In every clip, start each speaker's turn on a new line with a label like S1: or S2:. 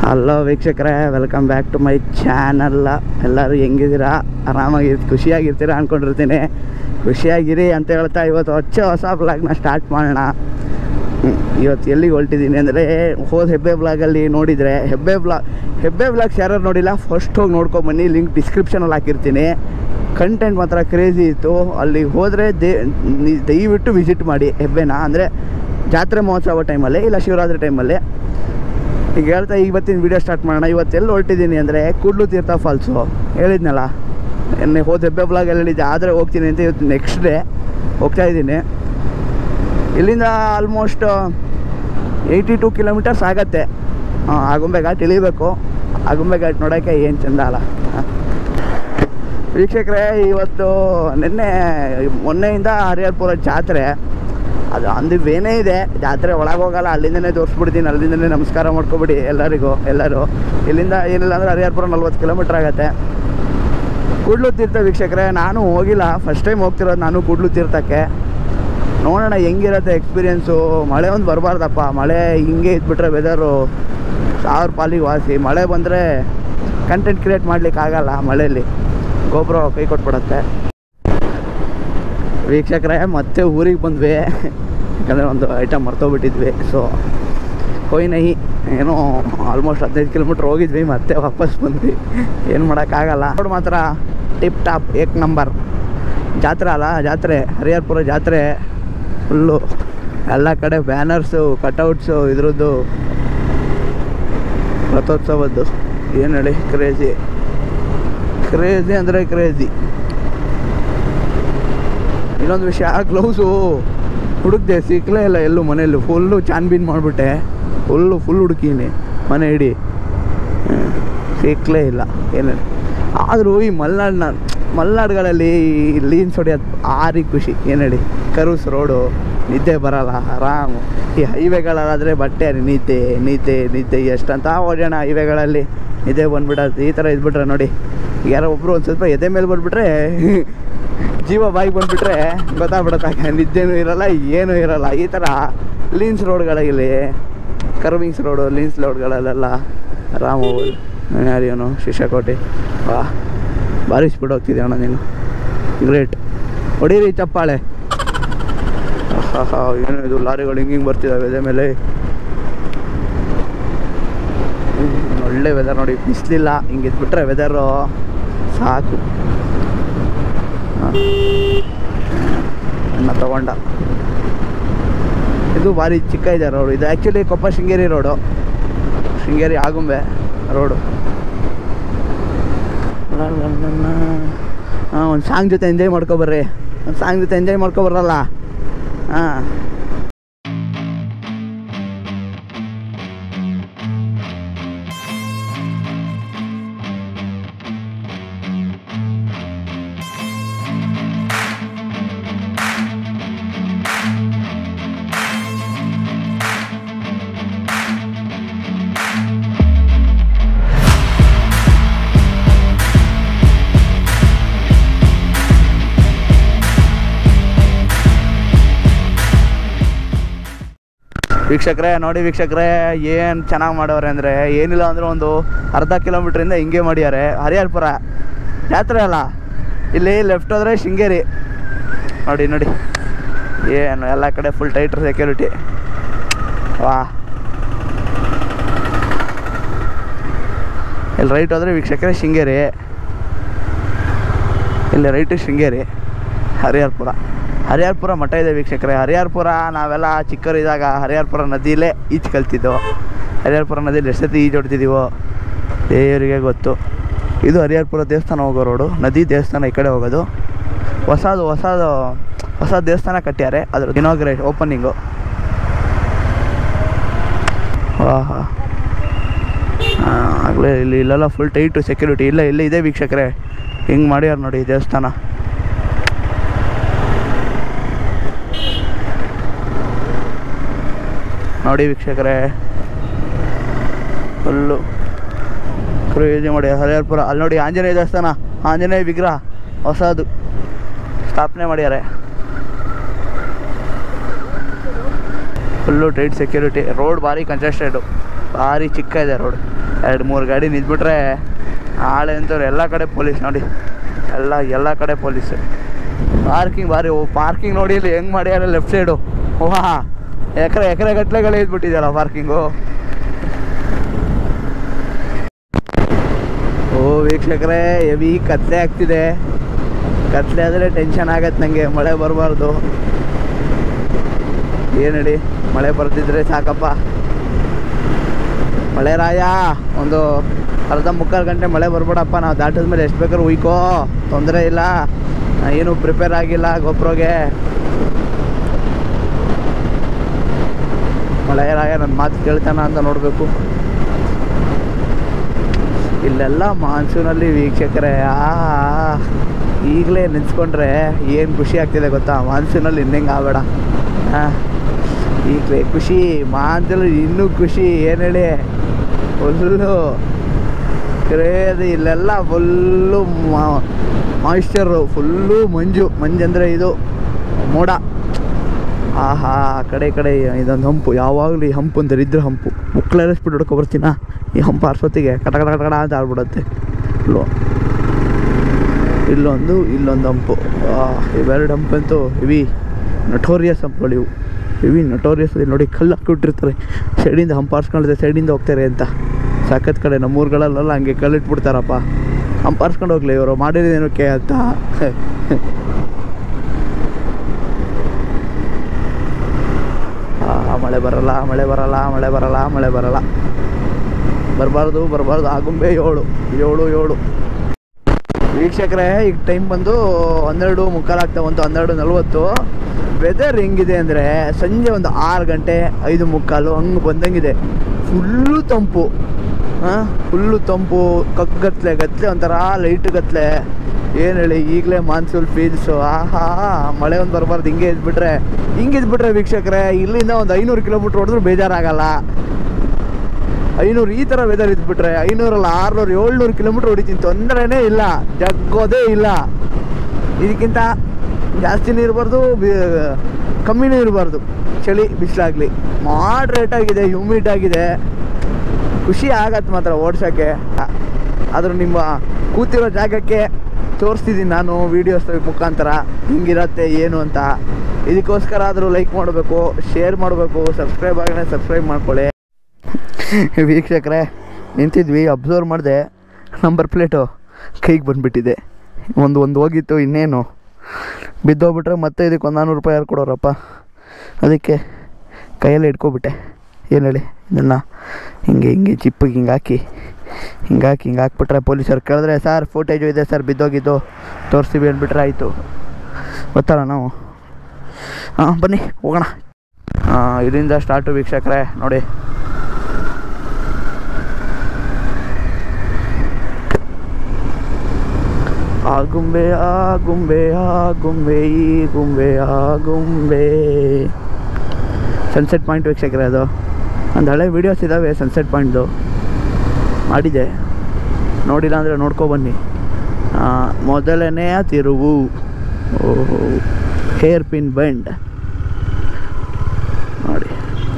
S1: Hello ವೀಕ್ಷಕರೇ welcome back to my channel ಎಲ್ಲರೂ ಹೆಂಗಿದ್ದೀರಾ ಆರಾಮಾಗಿ ಖುಷಿಯಾಗಿರ್ತೀರಾ ಅಂದ್ಕೊಂಡಿರ್ತೀನಿ ಖುಷಿಯಾಗಿರಿ ಅಂತ ಹೇಳ್ತಾ ಇವತ್ತು ಹೊಚ್ಚ ಹೊಸ ಬ್ಲಾಗ್ನ ಸ್ಟಾರ್ಟ್ ಮಾಡೋಣ ಹ್ಮ್, ಇವತ್ತು ಎಲ್ಲಿಗೆ ಹೊಲ್ಟಿದ್ದೀನಿ ಅಂದರೆ ಹೋದ ಹೆಬ್ಬೆ ಬ್ಲಾಗಲ್ಲಿ ನೋಡಿದರೆ ಹೆಬ್ಬೆ ಬ್ಲಾಗ್ ಹೆಬ್ಬೆ ಬ್ಲಾಗ್ಸ್ ಯಾರು ನೋಡಿಲ್ಲ ಫಸ್ಟ್ ಹೋಗಿ ನೋಡ್ಕೊಂಬನ್ನಿ ಲಿಂಕ್ ಡಿಸ್ಕ್ರಿಪ್ಷನಲ್ಲಿ ಹಾಕಿರ್ತೀನಿ ಕಂಟೆಂಟ್ ಮಾತ್ರ ಕ್ರೇಜಿ ಇತ್ತು ಅಲ್ಲಿಗೆ ಹೋದರೆ ದೇ ನಿ- ದಯವಿಟ್ಟು ವಿಸಿಟ್ ಮಾಡಿ ಹೆಬ್ಬೆನ ಅಂದರೆ ಜಾತ್ರೆ ಮಹೋತ್ಸವ ಟೈಮಲ್ಲಿ ಇಲ್ಲ ಶಿವರಾತ್ರಿ ಟೈಮಲ್ಲಿ ಈಗ ಹೇಳ್ತಾ ಇವತ್ತಿನ ವಿಡಿಯೋ ಸ್ಟಾರ್ಟ್ ಮಾಡೋಣ ಇವತ್ತು ಎಲ್ಲಿ ಹೊರಟಿದ್ದೀನಿ ಅಂದರೆ ಕೂಡ್ಲು ತೀರ್ಥ ಫಾಲ್ಸು ಹೇಳಿದ್ನಲ್ಲ ಎನ್ನೆ ಹೋದ ಹೆಬ್ಬೆ ಬ್ಲಾಗಲ್ಲಿ ಹೇಳಿದ್ದೆ ಆದರೆ ಹೋಗ್ತೀನಿ ಅಂತ ಇವತ್ತು ನೆಕ್ಸ್ಟ್ ಡೇ ಹೋಗ್ತಾ ಇದ್ದೀನಿ ಇಲ್ಲಿಂದ ಆಲ್ಮೋಸ್ಟ್ ಏಯ್ಟಿ ಟು ಕಿಲೋಮೀಟರ್ಸ್ ಆಗತ್ತೆ ಹಾಂ ಆಗುಂಬೆ ಘಾಟ್ ಇಳಿಬೇಕು ಆಗುಂಬೆ ಘಾಟ್ ನೋಡೋಕ್ಕೆ ಏನು ಚಂದ ಅಲ್ಲ ಹ. ವೀಕ್ಷಕರೇ ಇವತ್ತು ನಿನ್ನೆ ಮೊನ್ನೆಯಿಂದ ಹರಿಹರಪುರ ಜಾತ್ರೆ ಅದು ಅಂದು ಬೇನೇ ಇದೆ ಜಾತ್ರೆ ಒಳಗೆ ಹೋಗಲ್ಲ ಅಲ್ಲಿಂದನೇ ತೋರಿಸ್ಬಿಡ್ತೀನಿ ಅಲ್ಲಿಂದನೇ ನಮಸ್ಕಾರ ಮಾಡ್ಕೊಬಿಡಿ ಎಲ್ಲರಿಗೂ ಎಲ್ಲರೂ ಇಲ್ಲಿಂದ ಏನಿಲ್ಲ ಅಂದರೆ ಹರಿಹರಪುರ ನಲ್ವತ್ತು ಕಿಲೋಮೀಟ್ರ್ ಆಗುತ್ತೆ ಕೂಡ್ಲು ತೀರ್ಥ ವೀಕ್ಷಕರೇ ನಾನು ಹೋಗಿಲ್ಲ ಫಸ್ಟ್ ಟೈಮ್ ಹೋಗ್ತಿರೋದು ನಾನು ಕೂಡ್ಲು ತೀರ್ಥಕ್ಕೆ ನೋಡೋಣ ಹೆಂಗಿರುತ್ತೆ ಎಕ್ಸ್ಪೀರಿಯೆನ್ಸು ಮಳೆ ಒಂದು ಬರಬಾರ್ದಪ್ಪ ಮಳೆ ಹಿಂಗೆ ಇದ್ಬಿಟ್ರೆ ವೆದರು ಸಾವಿರ ಪಾಲಿಗೆ ವಾಸಿ ಮಳೆ ಬಂದರೆ ಕಂಟೆಂಟ್ ಕ್ರಿಯೇಟ್ ಮಾಡ್ಲಿಕ್ಕೆ ಆಗಲ್ಲ ಮಳೆಯಲ್ಲಿ ಗೊಬ್ಬರ ಕೈ ಕೊಟ್ಬಿಡತ್ತೆ ವೀಕ್ಷಕರೇ ಮತ್ತೆ ಊರಿಗೆ ಬಂದ್ವಿ ಯಾಕಂದರೆ ಒಂದು ಐಟಮ್ ಮರ್ತೋಗ್ಬಿಟ್ಟಿದ್ವಿ ಸೊ ಕೊಯ್ನಹಿ ಏನೋ ಆಲ್ಮೋಸ್ಟ್ ಹದಿನೈದು ಕಿಲೋಮೀಟ್ರ್ ಹೋಗಿದ್ವಿ ಮತ್ತೆ ವಾಪಸ್ ಬಂದ್ವಿ ಏನು ಮಾಡೋಕ್ಕಾಗಲ್ಲ ರೋಡ್ ಮಾತ್ರ ಟಿಪ್ ಟಾಪ್ ಏಕ್ ನಂಬರ್ ಜಾತ್ರೆ ಅಲ್ಲ ಜಾತ್ರೆ ಹರಿಹರಪುರ ಜಾತ್ರೆ ಫುಲ್ಲು ಎಲ್ಲ ಕಡೆ ಬ್ಯಾನರ್ಸು ಕಟೌಟ್ಸು ಇದ್ರದ್ದು ರಥೋತ್ಸವದ್ದು ಏನು ಹೇಳಿ ಕ್ರೇಜಿ ಕ್ರೇಜಿ ಅಂದರೆ ಕ್ರೇಜಿ ಇನ್ನೊಂದು ವಿಷಯ ಗ್ಲೌಸು ಹುಡುಕ್ದೆ ಸಿಕ್ಕಲೇ ಇಲ್ಲ ಎಲ್ಲೂ ಮನೆಯಲ್ಲಿ ಫುಲ್ಲು ಚಾನ್ಬೀನ್ ಮಾಡಿಬಿಟ್ಟೆ ಫುಲ್ಲು ಫುಲ್ ಹುಡುಕೀನಿ ಮನೆ ಇಡೀ ಹ್ಮ್. ಸಿಕ್ಕಲೇ ಇಲ್ಲ ಏನು ಆದರೂ ಈ ಮಲೆನಾಡಿನ ಮಲೆನಾಡುಗಳಲ್ಲಿ ಈ ಲೀನ್ಸ್ ಹೊಡೆಯೋದು ಭಾರಿ ಖುಷಿ ಏನು ಹೇಳಿ ಕರೂಸ್ ರೋಡು ನಿದ್ದೆ ಬರಲ್ಲ ಆರಾಮು ಈ ಹೈವೇಗಳಲ್ಲಾದರೆ ಬಟ್ಟೆ ನಿದ್ದೆ ನಿದ್ದೆ ನಿದ್ದೆ ಎಷ್ಟಂತ ಓಡೋಣ ಹೈವೇಗಳಲ್ಲಿ ನಿದ್ದೆ ಬಂದ್ಬಿಡತ್ತೆ ಈ ಥರ ಇದ್ಬಿಟ್ರೆ ನೋಡಿ ಯಾರೋ ಒಬ್ಬರು ಒಂದು ಸ್ವಲ್ಪ ಎದೆ ಮೇಲೆ ಬಂದುಬಿಟ್ರೆ ಜೀವ ಬಾಯಿಗೆ ಬಂದುಬಿಟ್ರೆ ಗೊತ್ತಾಗ್ಬಿಡತ್ತೆ ನಿದ್ದೆನೂ ಇರಲ್ಲ ಏನೂ ಇರಲ್ಲ ಈ ಥರ ಲೀನ್ಸ್ ರೋಡ್ಗಳಲ್ಲಿ ಕರ್ವಿಂಗ್ಸ್ ರೋಡು ಲೀನ್ಸ್ ರೋಡ್ಗಳಲ್ಲೆಲ್ಲ ಆರಾಮ ಹೋಗೋದು ಯಾರಿವನು ಶಿಷ್ಯಕೋಟೆ ವಾ ಭಾರಿ ಸ್ಪೀಡ್ ಹೋಗ್ತಿದ್ದೆ ಅಣ್ಣ ನೀನು ಗ್ರೇಟ್ ಹೊಡೀರಿ ಚಪ್ಪಾಳೆ ಆಹಾ ಏನು ಇದು ಲಾರಿಗಳು ಹಿಂಗೆ ಹಿಂಗೆ ಬರ್ತಿದ್ದಾವೆ ಎದೆ ಮೇಲೆ ಹ್ಮ್, ಒಳ್ಳೆ ವೆದರ್ ನೋಡಿ ಬಿಸಿಲಿಲ್ಲ ಹಿಂಗೆ ಇದ್ಬಿಟ್ರೆ ವೆದರು ಸಾಕು ಅನ್ನ ತಗೊಂಡ ಇದು ಭಾರಿ ಚಿಕ್ಕ ಇದೆ ರೋಡು ಇದು actually Koppa Sringeri road Sringeri Agumbe road ಹಾಂ ಒಂದು ಸಾಂಗ್ ಜೊತೆ ಎಂಜಾಯ್ ಮಾಡ್ಕೊಬರ್ರಿ ಒಂದು ಸಾಂಗ್ ಜೊತೆ ಎಂಜಾಯ್ ಮಾಡ್ಕೊಬರಲ್ಲ ಹಾಂ ವೀಕ್ಷಕರೇ ನೋಡಿ ವೀಕ್ಷಕರೇ ಏನು ಚೆನ್ನಾಗಿ ಮಾಡವ್ರೆ ಅಂದರೆ ಏನಿಲ್ಲ ಅಂದ್ರೆ ಒಂದು ಅರ್ಧ ಕಿಲೋಮೀಟ್ರಿಂದ ಹಿಂಗೆ ಮಾಡ್ಯಾರೆ ಹರಿಹರಪುರ ಜಾತ್ರೆ ಅಲ್ಲ ಇಲ್ಲಿ ಲೆಫ್ಟ್ ಹೋದ್ರೆ ಶೃಂಗೇರಿ ನೋಡಿ ನೋಡಿ ಏನು ಎಲ್ಲ ಕಡೆ ಫುಲ್ ಟೈಟ್ ಸೆಕ್ಯೂರಿಟಿ ವಾ ಇಲ್ಲಿ ರೈಟ್ ಹೋದ್ರೆ ವೀಕ್ಷಕರೇ ಶೃಂಗೇರಿ ಇಲ್ಲಿ ರೈಟು ಶೃಂಗೇರಿ ಹರಿಹರಪುರ ಹರಿಹರಪುರ ಮಠ ಇದೆ ವೀಕ್ಷಕರೇ ಹರಿಹರಪುರ ನಾವೆಲ್ಲ ಚಿಕ್ಕವರಿದ್ದಾಗ ಹರಿಹರಪುರ ನದಿಲೇ ಈಜು ಕಲ್ತಿದ್ದೆವು ಹರಿಹರಪುರ ನದಿಲಿ ಎಷ್ಟು ಸತಿ ಈಜು ಹೊಡ್ತಿದ್ದೀವೋ ದೇವರಿಗೆ ಗೊತ್ತು ಇದು ಹರಿಹರಪುರ ದೇವಸ್ಥಾನ ಹೋಗೋ ರೋಡು ನದಿ ದೇವಸ್ಥಾನ ಈ ಕಡೆ ಹೋಗೋದು ಹೊಸದು ಹೊಸದು ಹೊಸ ದೇವಸ್ಥಾನ ಕಟ್ಟ್ಯಾರೆ ಅದ್ರ ಇನಾಗ್ರೇಟ್ ಓಪನಿಂಗು ವಾಹ್ ಆಗಲೇ ಇಲ್ಲಿ ಇಲ್ಲೆಲ್ಲ ಫುಲ್ ಟೈಟು ಸೆಕ್ಯೂರಿಟಿ ಇಲ್ಲ ಇಲ್ಲೇ ಇದೆ ವೀಕ್ಷಕರೇ ಹಿಂಗೆ ಮಾಡ್ಯಾರ ನೋಡಿ ಈ ದೇವಸ್ಥಾನ ನೋಡಿ ವೀಕ್ಷಕರೇ ಫುಲ್ಲು ಕ್ರೇಜಿ ಮಾಡಿ ಹರಿಹರಪುರ ಅಲ್ಲಿ ನೋಡಿ ಆಂಜನೇಯ ದೇವಸ್ಥಾನ ಆಂಜನೇಯ ವಿಗ್ರಹ ಹೊಸದು ಸ್ಥಾಪನೆ ಮಾಡ್ಯಾರೆ ಫುಲ್ಲು ಟೈಟ್ ಸೆಕ್ಯೂರಿಟಿ ರೋಡ್ ಭಾರಿ ಕಂಜೆಸ್ಟೆಡು ಭಾರಿ ಚಿಕ್ಕ ಇದೆ ರೋಡ್ ಎರಡು ಮೂರು ಗಾಡಿ ನಿಂತ್ಬಿಟ್ರೆ ಆಳೆ ಅಂತವ್ರು ಎಲ್ಲ ಕಡೆ ಪೊಲೀಸ್ ನೋಡಿ ಎಲ್ಲ ಎಲ್ಲ ಕಡೆ ಪೊಲೀಸ್ ಪಾರ್ಕಿಂಗ್ ಭಾರಿ ಓ ಪಾರ್ಕಿಂಗ್ ನೋಡಿ ಇಲ್ಲಿ ಹೆಂಗೆ ಮಾಡ್ಯಾರ ಲೆಫ್ಟ್ ಸೈಡು ವಾ ಎಕರೆ ಎಕರೆ ಗಟ್ಟಲೆಗಳು ಇದ್ಬಿಟ್ಟಿದೆಯಲ್ಲ ಪಾರ್ಕಿಂಗು ಓ ವೀಕ್ಷಕರೇ ಹೆವಿ ಕತ್ಲೆ ಆಗ್ತಿದೆ ಕತ್ಲೆ ಆದರೆ ಟೆನ್ಷನ್ ಆಗತ್ತೆ ನನಗೆ ಮಳೆ ಬರಬಾರ್ದು ಏನು ಹೇಳಿ ಮಳೆ ಬರ್ತಿದ್ರೆ ಸಾಕಪ್ಪ ಮಳೆ ರಾಯ ಒಂದು ಅರ್ಧ ಮುಕ್ಕಾಲು ಗಂಟೆ ಮಳೆ ಬರ್ಬೇಡಪ್ಪ ನಾವು ದಾಟಿದ ಮೇಲೆ ಎಷ್ಟು ಬೇಕಾದ್ರೂ ಉಯ್ಕೋ ತೊಂದರೆ ಇಲ್ಲ ನಾ ಏನು ಪ್ರಿಪೇರ್ ಆಗಿಲ್ಲ ಗೊಬ್ಬರಗೆ ಮಳೆ ರಾಯ ನನ್ನ ಮಾತು ಕೇಳ್ತಾನ ಅಂತ ನೋಡಬೇಕು ಇಲ್ಲೆಲ್ಲ ಮಾನ್ಸೂನಲ್ಲಿ ವೀಕ್ಷಕರೇ ಆ ಈಗಲೇ ನೆನ್ಸ್ಕೊಂಡ್ರೆ ಏನು ಖುಷಿ ಆಗ್ತಿದೆ ಗೊತ್ತಾ ಮಾನ್ಸೂನಲ್ಲಿ ಇನ್ನೆಂಗೆ ಆಗಬೇಡ ಹಾಂ ಈಗಲೇ ಖುಷಿ ಮಾನ್ಸೂನಲ್ಲಿ ಇನ್ನೂ ಖುಷಿ ಏನು ಹೇಳಿ ಫುಲ್ಲು ಕ್ರೇಜಿ ಇಲ್ಲೆಲ್ಲ ಫುಲ್ಲು ಮಾಯಿಶ್ಚರು ಫುಲ್ಲು ಮಂಜು ಮಂಜು ಅಂದರೆ ಇದು ಮೋಡ ಆಹಾ ಆ ಕಡೆ ಈ ಕಡೆ ಇದೊಂದು ಹಂಪು ಯಾವಾಗಲೂ ಈ ಹಂಪು ಅಂತ ಇದ್ರೆ ಹಂಪು ಮುಕ್ಳೆರಸ್ಬಿಟ್ಟು ಹಿಡ್ಕೊ ಬರ್ತೀನ ಈ ಹಂಪು ಆರ್ಸೋತ್ತಿಗೆ ಕಟ ಕಟ ಕಟ ಕಟ ಅಂತ ಆಡ್ಬಿಡುತ್ತೆ ಇಲ್ಲೋ ಇಲ್ಲೊಂದು ಇಲ್ಲೊಂದು ಹಂಪು ಆಹ್, ಇವೆರಡು ಹಂಪು ಅಂತೂ ಇವಿ ನಟೋರಿಯಸ್ ಹಂಪುಗಳು ಇವು ಇವಿ ನಟೋರಿಯಸ್ ನೋಡಿ ಕಲ್ಲು ಹಾಕಿಬಿಟ್ಟಿರ್ತಾರೆ ಸೈಡಿಂದ ಹಂಪು ಆರ್ಸ್ಕೊಂಡಿದೆ ಸೈಡಿಂದ ಹೋಗ್ತಾರೆ ಅಂತ ಸಖತ್ ಕಡೆ ನಮ್ಮೂರುಗಳಲ್ಲೆಲ್ಲ ಹಂಗೆ ಕಲ್ಲಿಟ್ಬಿಡ್ತಾರಪ್ಪ ಹಂಪು ಆರ್ಸ್ಕೊಂಡು ಹೋಗ್ಲಿ ಇವರು ಮಾಡಿರೋದೇನಕ್ಕೆ ಅಂತ ಆ, ಮಳೆ ಬರಲ್ಲ ಮಳೆ ಬರಲ್ಲ ಮಳೆ ಬರಲ್ಲ ಮಳೆ ಬರಲ್ಲ ಬರಬಾರ್ದು ಬರಬಾರ್ದು ಆಗುಂಬೆ ಏಳು ಏಳು ಏಳು ವೀಕ್ಷಕರೇ ಈಗ ಟೈಮ್ ಬಂದು ಹನ್ನೆರಡು ಮುಕ್ಕಾಲು ಆಗ್ತಾ ಬಂತು ಹನ್ನೆರಡು ನಲ್ವತ್ತು ವೆದರ್ ಹೆಂಗಿದೆ ಅಂದರೆ ಸಂಜೆ ಒಂದು ಆರು ಗಂಟೆ ಐದು ಮುಕ್ಕಾಲು ಹಂಗೆ ಬಂದಂಗಿದೆ ಫುಲ್ಲು ತಂಪು ಹಾಂ ಫುಲ್ಲು ತಂಪು ಕಗ್ಗತ್ಲೆ ಗತ್ಲೆ ಒಂಥರ ಲೈಟ್ ಗತ್ಲೆ ಏನು ಹೇಳಿ ಈಗಲೇ ಮಾನ್ಸೂನ್ ಫೀಲ್ಸು ಆಹಾ ಮಳೆ ಒಂದು ಬರಬಾರ್ದು ಹಿಂಗೆ ಇದ್ಬಿಟ್ರೆ ಹಿಂಗೆ ಇದ್ಬಿಟ್ರೆ ವೀಕ್ಷಕರೇ ಇಲ್ಲಿಂದ ಒಂದು ಐನೂರು ಕಿಲೋಮೀಟ್ರ್ ಹೊಡೆದ್ರು ಬೇಜಾರಾಗಲ್ಲ ಐನೂರು ಈ ಥರ ವೆದರ್ ಇದ್ಬಿಟ್ರೆ ಐನೂರಲ್ಲ ಆರುನೂರು ಏಳ್ನೂರು ಕಿಲೋಮೀಟ್ರ್ ಹೊಡಿತೀನಿ ತೊಂದರೆನೇ ಇಲ್ಲ ಜಗ್ಗೋದೇ ಇಲ್ಲ ಇದಕ್ಕಿಂತ ಜಾಸ್ತಿನೂ ಇರಬಾರ್ದು ಕಮ್ಮಿನೂ ಇರಬಾರ್ದು ಚಳಿ ಬಿಸಿಲಾಗಲಿ ಮಾಡ್ರೇಟ್ ಆಗಿದೆ ಹ್ಯೂಮಿಡ್ ಆಗಿದೆ ಖುಷಿ ಆಗತ್ತೆ ಮಾತ್ರ ಓಡ್ಸೋಕ್ಕೆ ಆದರೂ ನಿಮ್ಮ ಕೂತಿರೋ ಜಾಗಕ್ಕೆ ತೋರಿಸ್ತಿದ್ದೀನಿ ನಾನು ವೀಡಿಯೋಸ್ ಮುಖಾಂತರ ಹಿಂಗಿರತ್ತೆ ಏನು ಅಂತ ಇದಕ್ಕೋಸ್ಕರ ಆದರೂ ಲೈಕ್ ಮಾಡಬೇಕು ಶೇರ್ ಮಾಡಬೇಕು ಸಬ್ಸ್ಕ್ರೈಬ್ ಆಗಲೇ ಸಬ್ಸ್ಕ್ರೈಬ್ ಮಾಡ್ಕೊಳ್ಳಿ ವೀಕ್ಷಕರೇ ನಿಂತಿದ್ವಿ ಅಬ್ಸರ್ವ್ ಮಾಡಿದೆ ನಂಬರ್ ಪ್ಲೇಟು ಕೈಗೆ ಬಂದುಬಿಟ್ಟಿದೆ ಒಂದು ಒಂದು ಹೋಗಿತ್ತು ಇನ್ನೇನು ಬಿದ್ದೋಗ್ಬಿಟ್ರೆ ಮತ್ತೆ ಇದಕ್ಕೆ ಒಂದು ನಾನ್ನೂರು ರೂಪಾಯಿ ಯಾರು ಕೊಡೋರಪ್ಪ ಅದಕ್ಕೆ ಕೈಯಲ್ಲಿ ಇಟ್ಕೊಬಿಟ್ಟೆ ಏನು ಹೇಳಿ ಇದನ್ನು ಹಿಂಗೆ ಹಿಂಗೆ ಚಿಪ್ಪಿಗೆ ಹಿಂಗೆ ಹಾಕಿ ಹಿಂಗೆ ಹಾಕಿ ಹಿಂಗೆ ಹಾಕ್ಬಿಟ್ರೆ ಪೊಲೀಸರು ಕೇಳಿದ್ರೆ ಸರ್ ಫೋಟೇಜು ಇದೆ ಸರ್ ಬಿದ್ದೋಗಿದ್ದು ತೋರಿಸ್ತೀವಿ ಅಂದ್ಬಿಟ್ರೆ ಆಯಿತು ಗೊತ್ತಲ್ಲ ನಾವು ಹಾಂ ಬನ್ನಿ ಹೋಗೋಣ ಹಾಂ ಇದರಿಂದ ಸ್ಟಾರ್ಟು ವೀಕ್ಷಕರೇ ನೋಡಿ ಆ ಗುಂಬೆ ಆ ಗುಂಬೆ ಆ ಗುಂಬೆ ಈ ಗುಂಬೆ ಆ ಗುಂಬೆ ಸನ್ಸೆಟ್ ಪಾಯಿಂಟ್ ವೀಕ್ಷಕರೇ ಅದು ಒಂದು ಹಳೆ ವೀಡಿಯೋಸ್ ಇದ್ದಾವೆ ಸನ್ಸೆಟ್ ಪಾಯಿಂಟ್ದು ಮಾಡಿದೆ ನೋಡಿಲ್ಲ ಅಂದರೆ ನೋಡ್ಕೊಬನ್ನಿ ಮೊದಲನೆಯ ತಿರುವು ಓಹೋ ಹೇರ್ ಪಿನ್ ಬೆಂಡ್ ನೋಡಿ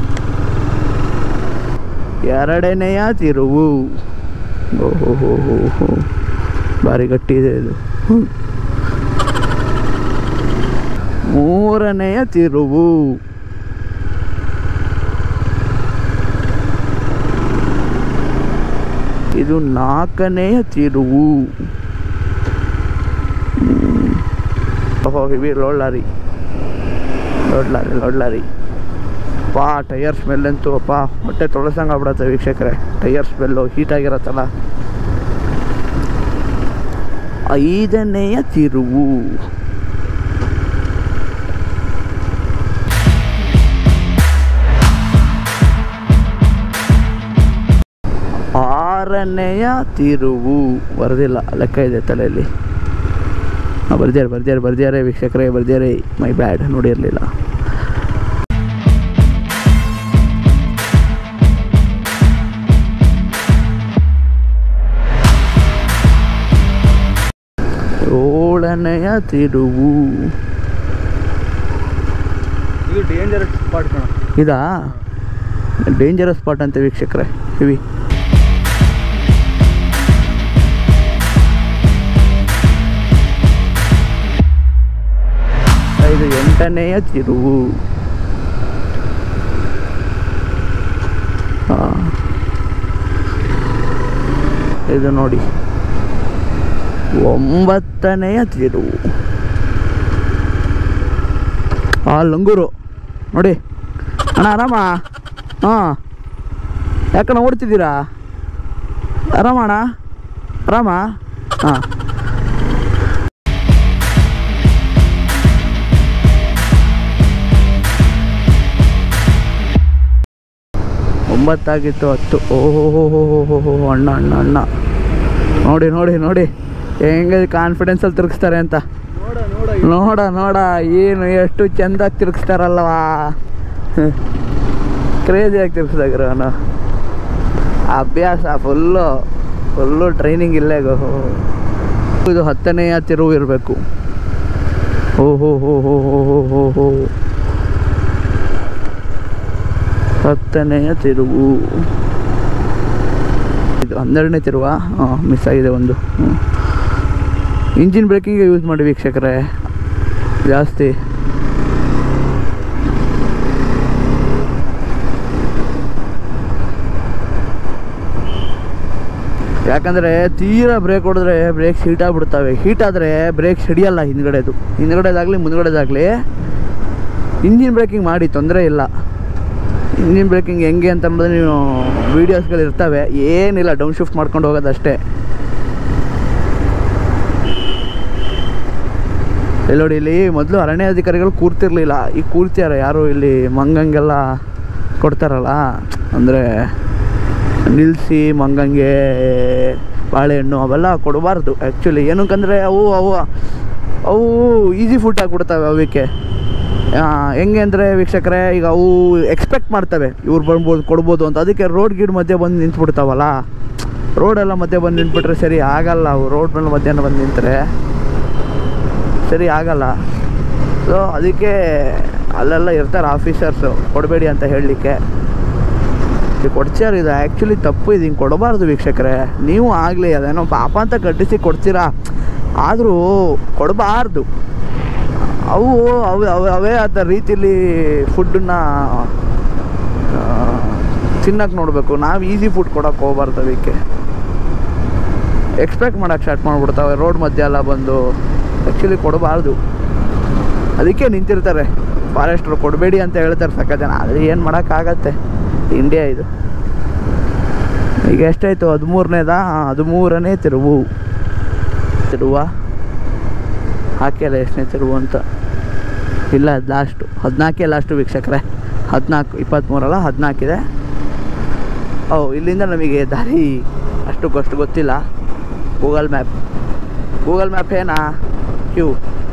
S1: ಎರಡನೆಯ ತಿರುವು ಓಹೋ ಹೋ ಹೋ ಹೋ ಭಾರಿ ಗಟ್ಟಿ ಇದೆ ಇದು ಹ್ಮ್. ಮೂರನೆಯ ತಿರುವು ಇದು ನಾಲ್ಕನೆಯ ತಿರುವು ಹ್ಮ್. ಓಹೋ ಇವಿ load lorry load lorry load lorry ಪಾ ಟೈರ್ ಸ್ಮೆಲ್ ಅಂತೂ ಅಪ್ಪ ಹೊಟ್ಟೆ ತೊಳಸಂಗೆ ಆಗ್ಬಿಡತ್ತೆ ವೀಕ್ಷಕರೇ ಟೈರ್ ಸ್ಮೆಲ್ಲು ಹೀಟ್ ಆಗಿರತ್ತಲ್ಲ ಐದನೆಯ ತಿರುವು ಆರನೆಯ ತಿರುವು ಬರೆದಿಲ್ಲ ಲೆಕ್ಕ ಇದೆ ತಲೆಯಲ್ಲಿ ಹಾಂ ಬರ್ದಿಯಾರೆ ಬರ್ದಿಯಾರೆ ಬರ್ದಿಯಾರೆ ವೀಕ್ಷಕರೇ ಬರ್ದಿಯಾರೆ ಮೈ ಬ್ಯಾಡ್ ನೋಡಿರಲಿಲ್ಲ ಏಳನೆಯ ತಿರುವು
S2: ಇದು ಡೇಂಜರಸ್ ಸ್ಪಾಟ್ ಕಣ
S1: ಇದಾ ಡೇಂಜರಸ್ ಸ್ಪಾಟ್ ಅಂತ ವೀಕ್ಷಕರೇ ಇವಿ ಇದು ಎಂಟನೆಯ ತಿರುವು ಆ. ಇದು ನೋಡಿ ಒಂಬತ್ತನೆಯ ತಿರುವು ಆ ಲಂಗೂರು ನೋಡಿ ಅಣ್ಣ ಆರಾಮ ಹಾಂ ಯಾಕಣ್ಣ ಓಡ್ತಿದ್ದೀರಾ ಆರಾಮ ಅಣ್ಣ ಆರಾಮ ಹಾಂ ಒಂಬತ್ತಾಗಿತ್ತು ಹತ್ತು ಓಹೋ ಹೋ ಹೋ ಹೋ ಹೋ ಹೋ ಅಣ್ಣ ಅಣ್ಣ ಅಣ್ಣ ನೋಡಿ ನೋಡಿ ನೋಡಿ ಹೆಂಗೆ ಕಾನ್ಫಿಡೆನ್ಸಲ್ಲಿ ತಿರುಗಿಸ್ತಾರೆ ಅಂತ
S2: ನೋಡ ನೋಡ
S1: ನೋಡ ನೋಡ ಏನು ಎಷ್ಟು ಚೆಂದಾಗಿ ತಿರುಗಿಸ್ತಾರಲ್ವಾ ಕ್ರೇಜಿಯಾಗಿ ತಿರುಗಿಸ್ದಾಗ್ರ ಅವನು ಅಭ್ಯಾಸ ಫುಲ್ಲು ಫುಲ್ಲು ಟ್ರೈನಿಂಗ್ ಇಲ್ಲೇ ಗೋ ಇದು ಹತ್ತನೆಯ ತಿರುವು ಇರಬೇಕು ಓ ಹೋ ಹೋ ಹೋ ಹೋ ಹೋ ಹೋ ಹೋ ಹತ್ತನೆಯ ತಿರುವು ಇದು ಹನ್ನೆರಡನೇ ತಿರುವ ಹಾಂ ಮಿಸ್ ಆಗಿದೆ ಒಂದು ಹ್ಞೂ ಇಂಜಿನ್ ಬ್ರೇಕಿಂಗ್ ಯೂಸ್ ಮಾಡಿ ವೀಕ್ಷಕರೇ ಜಾಸ್ತಿ ಯಾಕಂದರೆ ತೀರಾ ಬ್ರೇಕ್ ಹೊಡೆದ್ರೆ ಬ್ರೇಕ್ಸ್ ಹೀಟ್ ಆಗಿಬಿಡ್ತವೆ ಹೀಟ್ ಆದರೆ ಬ್ರೇಕ್ಸ್ ಹಿಡಿಯಲ್ಲ ಹಿಂದ್ಗಡೆದು ಹಿಂದ್ಗಡೆದಾಗಲಿ ಮುಂದ್ಗಡೆದಾಗಲಿ ಇಂಜಿನ್ ಬ್ರೇಕಿಂಗ್ ಮಾಡಿ ತೊಂದರೆ ಇಲ್ಲ ಇಂಜಿನ್ ಬ್ರೇಕಿಂಗ್ ಹೆಂಗೆ ಅಂತಂದ್ರೆ ನೀವು ವೀಡಿಯೋಸ್ಗಳು ಇರ್ತವೆ ಏನಿಲ್ಲ ಡೌನ್ ಶಿಫ್ಟ್ ಮಾಡ್ಕೊಂಡು ಹೋಗೋದಷ್ಟೇ ಇಲ್ಲಿ ನೋಡಿ ಇಲ್ಲಿ ಮೊದಲು ಅರಣ್ಯ ಅಧಿಕಾರಿಗಳು ಕೂರ್ತಿರ್ಲಿಲ್ಲ ಈಗ ಕೂರ್ತಿದ್ದಾರೆ ಯಾರು ಇಲ್ಲಿ ಮಂಗಂಗೆಲ್ಲ ಕೊಡ್ತಾರಲ್ಲ ಅಂದರೆ ನಿಲ್ಲಿಸಿ ಮಂಗಂಗೆ ಬಾಳೆಹಣ್ಣು ಅವೆಲ್ಲ ಕೊಡಬಾರ್ದು ಆ್ಯಕ್ಚುಲಿ ಏನಕ್ಕಂದರೆ ಅವು ಅವು ಅವು ಈಸಿ ಫುಡ್ ಆಗಿಬಿಡ್ತವೆ ಅವಕ್ಕೆ ಆ, ಹೆಂಗೆ ಅಂದರೆ ವೀಕ್ಷಕರೇ ಈಗ ಅವು ಎಕ್ಸ್ಪೆಕ್ಟ್ ಮಾಡ್ತವೆ ಇವ್ರು ಬರ್ಬೋದು ಕೊಡ್ಬೋದು ಅಂತ ಅದಕ್ಕೆ ರೋಡ್ ಗೀಡ್ ಮಧ್ಯೆ ಬಂದು ನಿಂತ್ಬಿಡ್ತಾವಲ್ಲ ರೋಡೆಲ್ಲ ಮಧ್ಯೆ ಬಂದು ನಿಂತ್ಬಿಟ್ರೆ ಸರಿ ಆಗಲ್ಲ ಅವು ರೋಡ್ ಮೇಲೆ ಮಧ್ಯಾಹ್ನ ಬಂದು ನಿಂತರೆ ಸರಿ ಆಗಲ್ಲ ಸೊ ಅದಕ್ಕೆ ಅಲ್ಲೆಲ್ಲ ಇರ್ತಾರೆ ಆಫೀಸರ್ಸು ಕೊಡಬೇಡಿ ಅಂತ ಹೇಳಲಿಕ್ಕೆ ಇದು ಕೊಡ್ಸ್ಯಾರ ಇದು ಆ್ಯಕ್ಚುಲಿ ತಪ್ಪು ಇದು ಹಿಂಗೆ ಕೊಡಬಾರ್ದು ವೀಕ್ಷಕರೇ ನೀವು ಆಗಲಿ ಅದೇನೋ ಪಾಪ ಅಂತ ಕಟ್ಟಿಸಿ ಕೊಡ್ತೀರಾ ಆದರೂ ಕೊಡಬಾರ್ದು ಅವು ಅವು ಅವು ಅವೇ ಆದ ರೀತಿಲಿ ಫುಡ್ಡನ್ನ ತಿನ್ನಕ್ಕೆ ನೋಡಬೇಕು ನಾವು ಈಸಿ ಫುಡ್ ಕೊಡೋಕೆ ಹೋಗ್ಬಾರ್ದು ಅದಕ್ಕೆ ಎಕ್ಸ್ಪೆಕ್ಟ್ ಮಾಡೋಕ್ಕೆ ಸ್ಟಾರ್ಟ್ ಮಾಡಿಬಿಡ್ತಾವೆ ರೋಡ್ ಮಧ್ಯೆ ಎಲ್ಲ ಬಂದು ಆ್ಯಕ್ಚುಲಿ ಕೊಡಬಾರ್ದು ಅದಕ್ಕೆ ನಿಂತಿರ್ತಾರೆ ಫಾರೆಸ್ಟ್ರು ಕೊಡಬೇಡಿ ಅಂತ ಹೇಳ್ತಾರೆ ಸಕ್ಕ ಜನ ಆದರೆ ಏನು ಮಾಡೋಕ್ಕಾಗತ್ತೆ ಇಂಡಿಯಾ ಇದು ಈಗ ಎಷ್ಟಾಯಿತು ಹದಿಮೂರನೇದಾ ಹದಿಮೂರನೇ ತಿರುವು ತಿರುವ ಹಾಕಿಲ್ಲ ಎಷ್ಟನೇ ತಿರುವು ಅಂತ ಇಲ್ಲ ಅದು ಲಾಸ್ಟು ಹದಿನಾಲ್ಕೇ ಲಾಸ್ಟು ವೀಕ್ಷಕರೇ ಹದಿನಾಲ್ಕು ಇಪ್ಪತ್ತ್ಮೂರಲ್ಲ ಹದಿನಾಲ್ಕಿದೆ ಓ ಇಲ್ಲಿಂದ ನಮಗೆ ದಾರಿ ಅಷ್ಟಕ್ಕಷ್ಟು ಗೊತ್ತಿಲ್ಲ ಗೂಗಲ್ ಮ್ಯಾಪ್ ಗೂಗಲ್ ಮ್ಯಾಪ್ ಏನಾ ಕ್ಯೂ